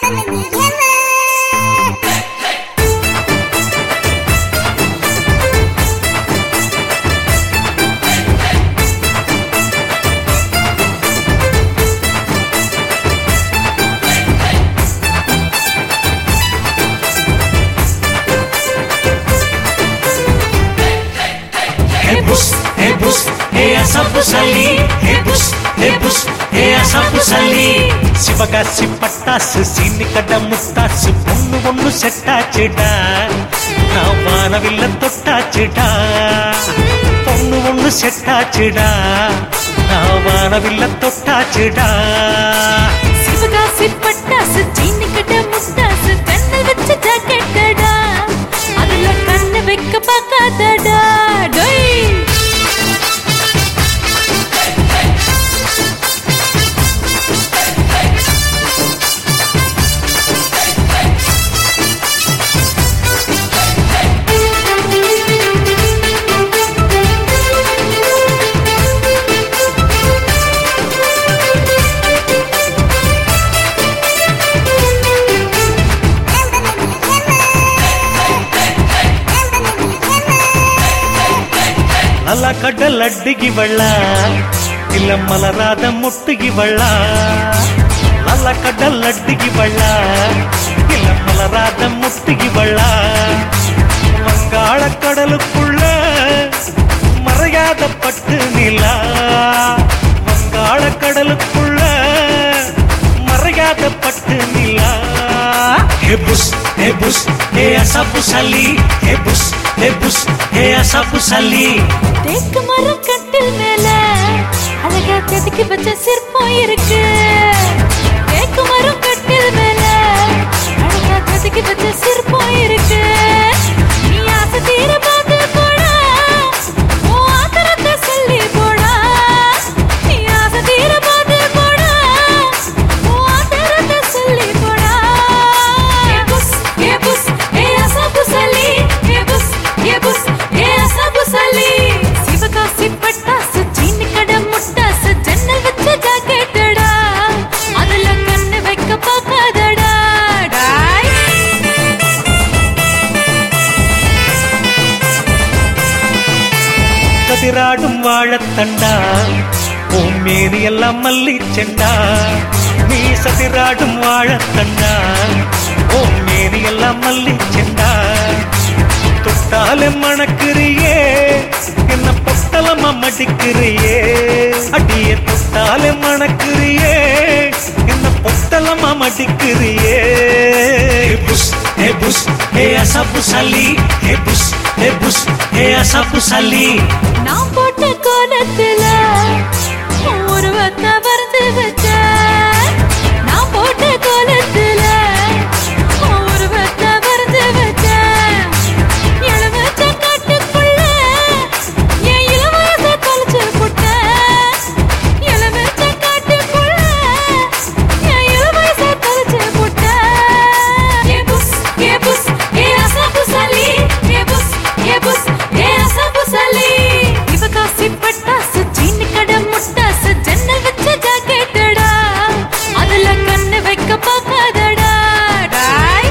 Hey bus, hey bus, hey అసపు సల్లి హే బుస్ హే బుస్ హే అసపు సల్లి சிவகாசி பட்டாசு சீனி கட முத்தாசு பொண்ணு ஒண்ணு செட்டாச்சுடா நான் வானவில்ல தொட்டாச்சுடா பொண்ணு ஒண்ணு செட்டாச்சுடா நான் வானவில்ல தொட்டாச்சுடா சிவகாசி பட்டாசு சீனி கட்ட முட்டாசு கண்ணல் வச்ச ஜாக்கெட்டடா அதுல கண்ணு வைக்க பார்க்காதடா டொய் ಅಲ ಕಡ್ಡಲ್ ಅಡ್ಡಿಗಿವಳ್ಳ ಇಲ್ಲ ಮಲರಾದ ಮುಟ್ಟಿಗಿವಳ್ಳ ಅಲ್ಲ ಕಡ್ಡಲ್ ಅಡ್ಡಿಗಿವಳ್ಳ ಇಲ್ಲ மலராத முட்டிகிவள்ள வங்காள கடலுக்குள்ள மறையாத பட்டு நிலா வங்காள கடலுக்குள்ள மறையாத பட்டு நிலா ஹே புஸ் ஹே புஸ் ஹே அசப்பு சல்லி ஹே புஸ் ஹே புஸ் ஹே அசப்பு சல்லி தேக்கு மரம் கட்டில் மேல அழகா செதுக்கி வச்ச சிற்பம் இருக்கு தேக்கு மரம் கட்டில் மேல அழகா செதுக்கி வச்ச சிற்பம் இருக்கு நீ ஆசை தீர பார்த்து போடா உன் ஆத்திரத்தை சொல்லி போடா நீ ஆசை தீர பார்த்து போடா உன் ஆத்திரத்தை சொல்லி போடா ஏ புஸ் ஏ புஸ் ஏ அசப்பு சலி ஏ புஸ் ஏ புஸ் ஏ அசப்பு சலி சிவகாசி பட்டாசு சீனி கடை முட்டாசு ஜன்னல் வச்ச ஜாக்கெட்டடா அதுல கண்ணு வைக்க பார்க்காதடா டாய் கதிராடும் வாழத்தண்டா உன் மேனி எல்லாம் மல்லி செண்டா நீ சதிராடும் வாழத்தண்டா உன் மேனி எல்லாம் மல்லி செண்டா தொட்டாலே மணக்கிறியே என்ன பொட்டலமா மடிக்கிறியே அடியே தொட்டாலே மணக்கிறியே என்ன பொட்டலமா மடிக்கிறியே புஸ் ஹே புஸ் ஹே அசப்பு சல்லி ஹே புஸ் ஹே புஸ் ஹே அசப்பு சல்லி நான் போட்ட கோலத்துல உன் உருவத்தை வரைந்து வச்ச நான் போட்ட கோலத்துல உன் உருவத்தை வரைந்து வச்ச இளவச்ச காட்டுக்குள்ள என் இளவரச தொலைச்சு புட்ட இளவச்ச காட்டுக்குள்ள என் இளவரச தொலைச்சு புட்ட ஏ புஸ் ஏ புஸ் ஏ அசப்பு சலி ஏ புஸ் ஏ புஸ் ஏ அசப்பு சலி சிவகாசி பட்டாசு சீனி கடை முட்டாசு ஜன்னல் வச்ச ஜாக்கெட்டடா அதுல கண்ணு வைக்க பார்க்காதடா டாய்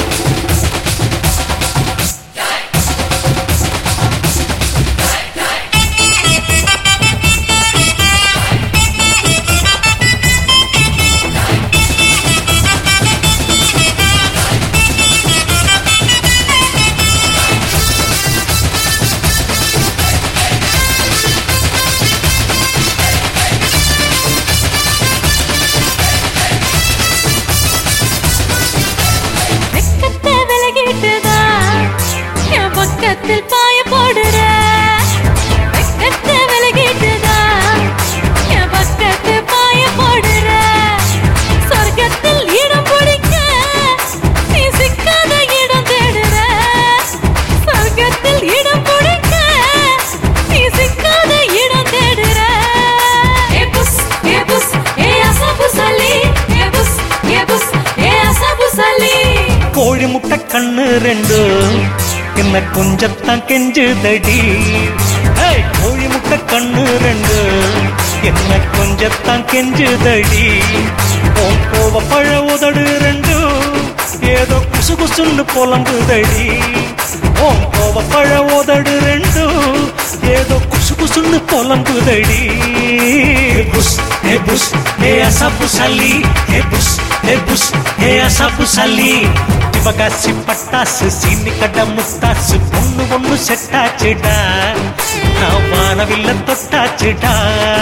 வெக்கத்தை விலகிட்டுதா என் பக்கத்தில் பாய போடுற வெக்கத்தை விலகிட்டுதா என் பக்கத்தில் பாய போடுற சொர்க்கத்தில் இடம் பிடிக்க நீ சிக்காத இடம் தேடுற சொர்க்கத்தில் இடம் பிடிக்க நீ சிக்காத இடம் தேடுற ஏ புஸ் ஏ புஸ் ஏ அசபு சலி ஏ புஸ் ஏ புஸ் ஏ அசபு சலி கோழி முட்டை கண்ணு ரெண்டு என்ன கொஞ்சத்தான் கெஞ்சுதடி ஏய், கோழி முட்டை கண்ணு ரெண்டு என்ன கொஞ்சத்தான் கெஞ்சுதடி உன் கோழி கோவப்பழ உதடு ரெண்டும் ஏதோ குசு குசுன்னு புலம்புதடி ஓம் கோவப்பழ உதடு ரெண்டும் ஏதோ குசு குசுன்னு புலம்புதடி புஷ் ஏ புஷ் ஏ அசப்பு சல்லி ஏ புஷ் ஏ புஷ் ஏ அசப்பு சல்லி சிவகாசி பட்டாசு சீனி கட முத்தாசு பொண்ணு ஒண்ணு செட்டாச்சுடா நான் வானவில்ல தொட்டாச்சுடா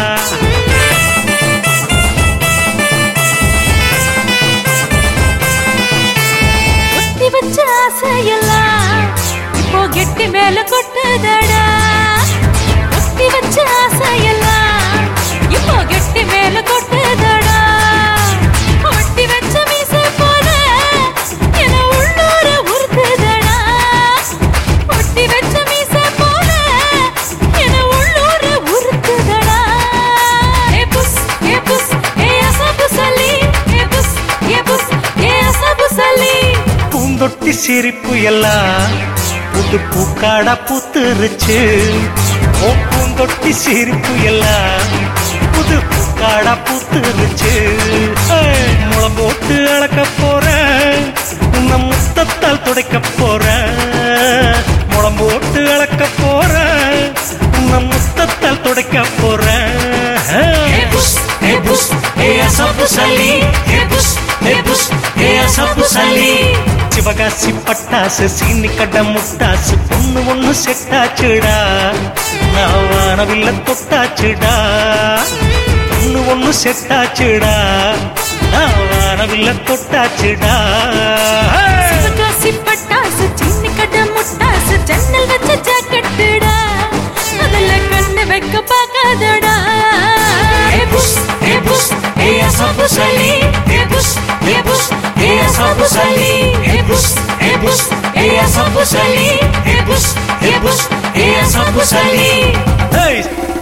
ஒத்தி வச்ச ஆசையெல்லாம் இப்போ கெட்டி மேல கொட்டுதடா ஒத்தி வச்ச ஆசையெல்லாம் இப்போ கெட்டி மேல கொட்டுதடா ஒட்டி வச்ச மீசை போல என உள்ளூர உருக்குதடா ஒட்டி வச்ச மீசை போல என உள்ளூர உருக்குதடா ஏ புஸ் ஏ புஸ் ஏ அசபு சலி ஏ புஸ் ஏ புஸ் ஏ அசபு சலி பூந்தொட்டி சிரிப்பு எல்லாம் புது பூக்காடா பூத்துருச்சு ஓ பூந்தொட்டி சிரிப்பு எல்லாம் புது பூக்காடா பூத்துருச்சு ஏய், முளம் போட்டு அளக்க போறேன் உன்னை முத்தத்தால் துடைக்க போறேன் முளம் போட்டு அளக்க போறேன் உன்னை முத்தத்தால் துடைக்க போறேன் ஏ புஷ் ஏ புஷ் ஏ அசப்பு சல்லி ஏ புஷ் ஏ புஷ் ஏ அசப்பு சல்லி சிவகாசி பட்டாசு சீனி கட முட்டாசு பொண்ணு ஒண்ணு செட்டாச்சுடா நான் வானவில்ல தொட்டாச்சுடா பொண்ணு ஒண்ணு செட்டாச்சுடா நான் வானவில்ல தொட்டாச்சுடா சிவகாசி பட்டாசு சின்ன கட முட்டாசு ஜன்னல் வச்ச ஜாக்கெட்டுடா அதுல கண்ணு வைக்க பார்க்காதடா ஏ புஷ் ஏ புஷ் ஏ அசப்பு சல்லி ஏ புஷ் ஏ புஷ் ஏ அசப்பு சல்லி ஏ புஷ் ஏ புஷ் ஏ அசப்பு சல்லி ஏ புஷ் ஏ புஷ் ஏ அசப்பு சல்லி